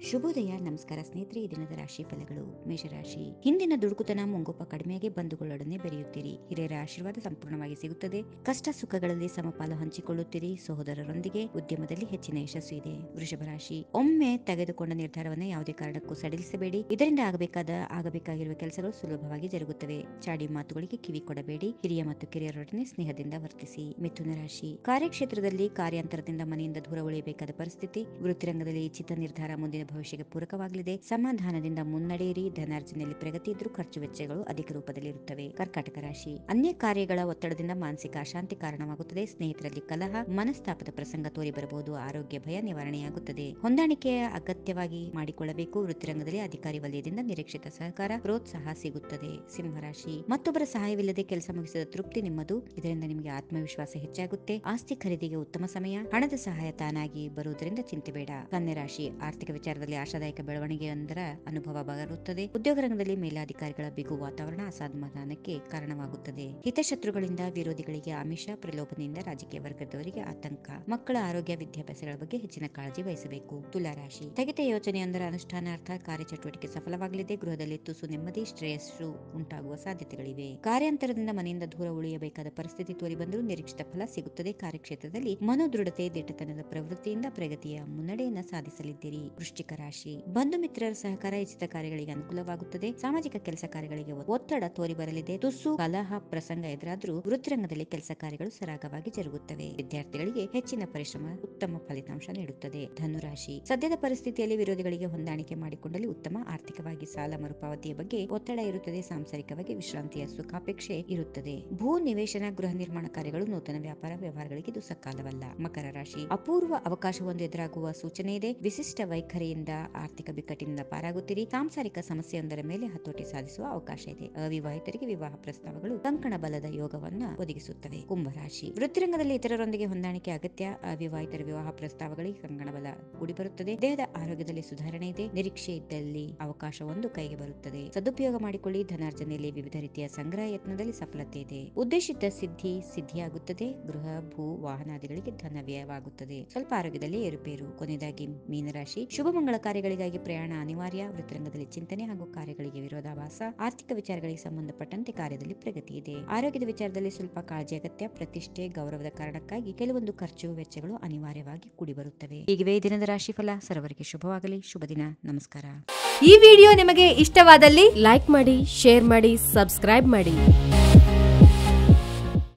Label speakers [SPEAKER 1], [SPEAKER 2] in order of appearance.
[SPEAKER 1] ಶುಭೋದಯ ನಮಸ್ಕಾರ ಸ್ನೇಹಿತರೆ ಈ ದಿನದ ರಾಶಿ ಫಲಗಳು ಮೇಷರಾಶಿ ಹಿಂದಿನ ದುಡುಕುತನ ಮುಂಗೋಪ ಕಡಿಮೆಯಾಗಿ ಬಂಧುಗಳೊಡನೆ ಬೆರೆಯುತ್ತೀರಿ ಹಿರಿಯರ ಆಶೀರ್ವಾದ ಸಂಪೂರ್ಣವಾಗಿ ಸಿಗುತ್ತದೆ ಕಷ್ಟ ಸುಖಗಳಲ್ಲಿ ಸಮಪಾಲು ಹಂಚಿಕೊಳ್ಳುತ್ತೀರಿ ಸಹೋದರರೊಂದಿಗೆ ಉದ್ಯಮದಲ್ಲಿ ಹೆಚ್ಚಿನ ಯಶಸ್ಸು ಇದೆ ವೃಷಭ ರಾಶಿ ಒಮ್ಮೆ ತೆಗೆದುಕೊಂಡ ನಿರ್ಧಾರವನ್ನು ಯಾವುದೇ ಕಾರಣಕ್ಕೂ ಸಡಿಲಿಸಬೇಡಿ ಇದರಿಂದ ಆಗಬೇಕಾದ ಆಗಬೇಕಾಗಿರುವ ಕೆಲಸಗಳು ಸುಲಭವಾಗಿ ಜರುಗುತ್ತವೆ ಚಾಡಿ ಮಾತುಗಳಿಗೆ ಕಿವಿ ಕೊಡಬೇಡಿ ಹಿರಿಯ ಮತ್ತು ಕಿರಿಯರೊಡನೆ ಸ್ನೇಹದಿಂದ ವರ್ತಿಸಿ ಮಿಥುನ ರಾಶಿ ಕಾರ್ಯಕ್ಷೇತ್ರದಲ್ಲಿ ಕಾರ್ಯಾಂತರದಿಂದ ಮನೆಯಿಂದ ದೂರ ಉಳಿಯಬೇಕಾದ ಪರಿಸ್ಥಿತಿ ವೃತ್ತಿರಂಗದಲ್ಲಿ ಇಚ್ಛಿತ ನಿರ್ಧಾರ ಮುಂದಿನ ಭವಿಷ್ಯಕ್ಕೆ ಪೂರಕವಾಗಲಿದೆ ಸಮಾಧಾನದಿಂದ ಮುನ್ನಡೆಯಿರಿ ಧನಾರ್ಜನೆಯಲ್ಲಿ ಪ್ರಗತಿ ಇದ್ರೂ ಖರ್ಚು ವೆಚ್ಚಗಳು ಅಧಿಕ ರೂಪದಲ್ಲಿ ಇರುತ್ತವೆ ಕರ್ಕಾಟಕ ರಾಶಿ ಅನ್ಯ ಕಾರ್ಯಗಳ ಒತ್ತಡದಿಂದ ಮಾನಸಿಕ ಅಶಾಂತಿ ಕಾರಣವಾಗುತ್ತದೆ ಸ್ನೇಹಿತರಲ್ಲಿ ಕಲಹ ಮನಸ್ತಾಪದ ಪ್ರಸಂಗ ತೋರಿ ಬರಬಹುದು ಆರೋಗ್ಯ ಭಯ ನಿವಾರಣೆಯಾಗುತ್ತದೆ ಹೊಂದಾಣಿಕೆಯ ಅಗತ್ಯವಾಗಿ ಮಾಡಿಕೊಳ್ಳಬೇಕು ವೃತ್ತಿರಂಗದಲ್ಲಿ ಅಧಿಕಾರಿ ವಲಯದಿಂದ ನಿರೀಕ್ಷಿತ ಸಹಕಾರ ಪ್ರೋತ್ಸಾಹ ಸಿಗುತ್ತದೆ ಸಿಂಹರಾಶಿ ಮತ್ತೊಬ್ಬರ ಸಹಾಯವಿಲ್ಲದೆ ಕೆಲಸ ಮುಗಿಸಿದ ತೃಪ್ತಿ ನಿಮ್ಮದು ಇದರಿಂದ ನಿಮಗೆ ಆತ್ಮವಿಶ್ವಾಸ ಹೆಚ್ಚಾಗುತ್ತೆ ಆಸ್ತಿ ಖರೀದಿಗೆ ಉತ್ತಮ ಸಮಯ ಹಣದ ಸಹಾಯ ತಾನಾಗಿ ಬರುವುದರಿಂದ ಚಿಂತೆ ಬೇಡ ಕನ್ಯಾ ರಾಶಿ ಆರ್ಥಿಕ ವಿಚಾರದಲ್ಲಿ ಆಶಾದಾಯಕ ಬೆಳವಣಿಗೆಯೊಂದರ ಅನುಭವ ಬರುತ್ತದೆ ಉದ್ಯೋಗ ರಂಗದಲ್ಲಿ ಮೇಲಾಧಿಕಾರಿಗಳ ಬಿಗು ವಾತಾವರಣ ಅಸಮಾಧಾನಕ್ಕೆ ಕಾರಣವಾಗುತ್ತದೆ ಹಿತಶತ್ರುಗಳಿಂದ ವಿರೋಧಿಗಳಿಗೆ ಆಮಿಷ ಪ್ರಲೋಭನೆಯಿಂದ ರಾಜಕೀಯ ವರ್ಗದವರಿಗೆ ಆತಂಕ ಮಕ್ಕಳ ಆರೋಗ್ಯ ವಿದ್ಯಾಭ್ಯಾಸಗಳ ಬಗ್ಗೆ ಹೆಚ್ಚಿನ ಕಾಳಜಿ ವಹಿಸಬೇಕು ತುಲಾ ರಾಶಿ ಸ್ಥಗಿತ ಯೋಜನೆಯೊಂದರ ಅನುಷ್ಠಾನಾರ್ಥ ಕಾರ್ಯಚಟುವಟಿಕೆ ಸಫಲವಾಗಲಿದೆ ಗೃಹದಲ್ಲಿ ತುಸು ನೆಮ್ಮದಿ ಶ್ರೇಯಸ್ಸು ಉಂಟಾಗುವ ಸಾಧ್ಯತೆಗಳಿವೆ ಕಾರ್ಯಾಂತರದಿಂದ ಮನೆಯಿಂದ ದೂರ ಉಳಿಯಬೇಕಾದ ಪರಿಸ್ಥಿತಿ ತೋರಿ ಬಂದರೂ ನಿರೀಕ್ಷಿತ ಫಲ ಸಿಗುತ್ತದೆ ಕಾರ್ಯಕ್ಷೇತ್ರದಲ್ಲಿ ಮನೋದೃಢತೆ ದಿಟ್ಟತನದ ಪ್ರವೃತ್ತಿಯಿಂದ ಪ್ರಗತಿಯ ಮುನ್ನಡೆಯನ್ನ ಸಾಧಿಸಲಿದ್ದೀರಿ ವೃಶ್ಚಿಕ ರಾಶಿ ಬಂಧು ಮಿತ್ರರ ಸಹಕಾರ ಇಚ್ಛಿತ ಕಾರ್ಯಗಳಿಗೆ ಅನುಕೂಲವಾಗುತ್ತದೆ ಸಾಮಾಜಿಕ ಕೆಲಸ ಕಾರ್ಯಗಳಿಗೆ ಒತ್ತಡ ತೋರಿ ಬರಲಿದೆ ತುಸು ಕಲಹ ಪ್ರಸಂಗ ಎದುರಾದ್ರೂ ವೃತ್ತಿರಂಗದಲ್ಲಿ ಕೆಲಸ ಕಾರ್ಯಗಳು ಸರಾಗವಾಗಿ ಜರುಗುತ್ತವೆ ವಿದ್ಯಾರ್ಥಿಗಳಿಗೆ ಹೆಚ್ಚಿನ ಪರಿಶ್ರಮ ಉತ್ತಮ ಫಲಿತಾಂಶ ನೀಡುತ್ತದೆ ಧನುರಾಶಿ ಸದ್ಯದ ಪರಿಸ್ಥಿತಿಯಲ್ಲಿ ವಿರೋಧಿಗಳಿಗೆ ಹೊಂದಾಣಿಕೆ ಮಾಡಿಕೊಂಡಲ್ಲಿ ಉತ್ತಮ ಆರ್ಥಿಕವಾಗಿ ಸಾಲ ಮರುಪಾವತಿಯ ಬಗ್ಗೆ ಒತ್ತಡ ಇರುತ್ತದೆ ಸಾಂಸಾರಿಕವಾಗಿ ವಿಶ್ರಾಂತಿಯ ಸುಖಾಪೇಕ್ಷೆ ಇರುತ್ತದೆ ಭೂ ನಿವೇಶನ ಗೃಹ ನಿರ್ಮಾಣ ಕಾರ್ಯಗಳು ನೂತನ ವ್ಯಾಪಾರ ವ್ಯವಹಾರಗಳಿಗೆ ಇದು ಸಕಾಲವಲ್ಲ ಮಕರ ರಾಶಿ ಅಪೂರ್ವ ಅವಕಾಶವೊಂದು ಎದುರಾಗುವ ಸೂಚನೆ ಇದೆ ವಿಶಿಷ್ಟ ವೈಖರಿಯಿಂದ ಆರ್ಥಿಕ ಬಿಕ್ಕಟ್ಟಿನಿಂದ ಪಾರಾಗುತ್ತೀರಿ ಸಾಂಸಾರಿಕ ಸಮಸ್ಯೆಯೊಂದರ ಮೇಲೆ ಹತೋಟಿ ಸಾಧಿಸುವ ಅವಕಾಶ ಇದೆ ಅವಿವಾಹಿತರಿಗೆ ವಿವಾಹ ಪ್ರಸ್ತಾವಗಳು ಕಂಕಣ ಬಲದ ಯೋಗವನ್ನ ಒದಗಿಸುತ್ತವೆ ಕುಂಭರಾಶಿ ವೃತ್ತಿರಂಗದಲ್ಲಿ ಇತರರೊಂದಿಗೆ ಹೊಂದಾಣಿಕೆ ಅಗತ್ಯ ಅವಿವಾಹಿತರ ವಿವಾಹ ಪ್ರಸ್ತಾವಗಳಿಗೆ ಕಂಕಣ ಬಲ ಕೂಡಿ ಬರುತ್ತದೆ ದೇಹದ ಆರೋಗ್ಯದಲ್ಲಿ ಸುಧಾರಣೆ ಇದೆ ನಿರೀಕ್ಷೆ ಇದ್ದಲ್ಲಿ ಅವಕಾಶವೊಂದು ಕೈಗೆ ಬರುತ್ತದೆ ಸದುಪಯೋಗ ಮಾಡಿಕೊಳ್ಳಿ ಧನಾರ್ಜನೆಯಲ್ಲಿ ವಿವಿಧ ರೀತಿಯ ಸಂಗ್ರಹ ಯತ್ನದಲ್ಲಿ ಸಫಲತೆ ಇದೆ ಉದ್ದೇಶಿತ ಸಿದ್ಧಿ ಸಿದ್ಧಿಯಾಗುತ್ತದೆ ಗೃಹ ಭೂ ವಾಹನಾದಿಗಳಿಗೆ ಧನ ವ್ಯಯವಾಗುತ್ತದೆ ಸ್ವಲ್ಪ ಆರೋಗ್ಯದಲ್ಲಿ ಏರುಪೇರು ಕೊನೆಯದಾಗಿ ಮೀನರಾಶಿ ಶುಭ ಮಂಗಳ ಕಾರ್ಯಗಳಿಗಾಗಿ ಪ್ರಯಾಣ ಅನಿವಾರ್ಯ ವೃತ್ತಿರಂಗದಲ್ಲಿ ಚಿಂತನೆ ಹಾಗೂ ಕಾರ್ಯಗಳಿಗೆ ವಿರೋಧಾಭಾಸ ಆರ್ಥಿಕ ವಿಚಾರಗಳಿಗೆ ಸಂಬಂಧಪಟ್ಟಂತೆ ಕಾರ್ಯದಲ್ಲಿ ಪ್ರಗತಿ ಇದೆ ಆರೋಗ್ಯದ ವಿಚಾರದಲ್ಲಿ ಸ್ವಲ್ಪ ಕಾಳಜಿ ಅಗತ್ಯ ಪ್ರತಿಷ್ಠೆ ಗೌರವದ ಕಾರಣಕ್ಕಾಗಿ ಕೆಲವೊಂದು ಖರ್ಚು ವೆಚ್ಚಗಳು ಅನಿವಾರ್ಯವಾಗಿ ಕೂಡಿಬರುತ್ತವೆ ಹೀಗಿವೆ ಈ ದಿನದ ರಾಶಿಫಲ ಸರ್ವರಿಗೆ ಶುಭವಾಗಲಿ ಶುಭ ದಿನ ನಮಸ್ಕಾರ
[SPEAKER 2] ಈ ವಿಡಿಯೋ ನಿಮಗೆ ಇಷ್ಟವಾದಲ್ಲಿ ಲೈಕ್ ಮಾಡಿ ಶೇರ್ ಮಾಡಿ ಸಬ್ಸ್ಕ್ರೈಬ್ ಮಾಡಿ